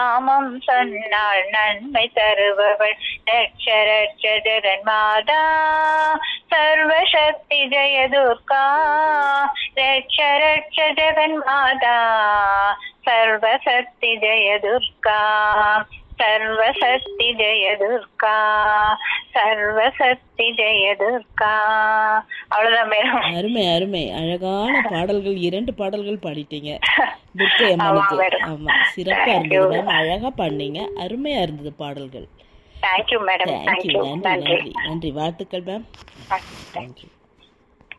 நாமம் சொன்னால் நன்மை தருபவள் ரட்சரட்ச ஜெகன் மாதா சர்வசக்தி ஜெய துர்கா ரட்ச ரட்ச ஜெகன் மாதா சர்வசக்தி ஜெய துர்கா சர்வசக்தி ஜெய துர்கா சர்வசக்தி ஜெய துர்கா அவ்வளவுதான் மேடம் அருமை அருமை அழகான பாடல்கள் இரண்டு பாடல்கள் பாடிட்டீங்க துர்க்கை ஆமா, அம்மனுக்கு madam. ஆமா சிறப்பா Thank you. இருந்தது மேம் அழகா பாடினீங்க அருமையா இருந்தது பாடல்கள் தேங்க்யூ மேடம் தேங்க்யூ தேங்க்யூ நன்றி நன்றி நன்றி நன்றி வாழ்த்துக்கள் மேம் தேங்க்யூ தேங்க்யூ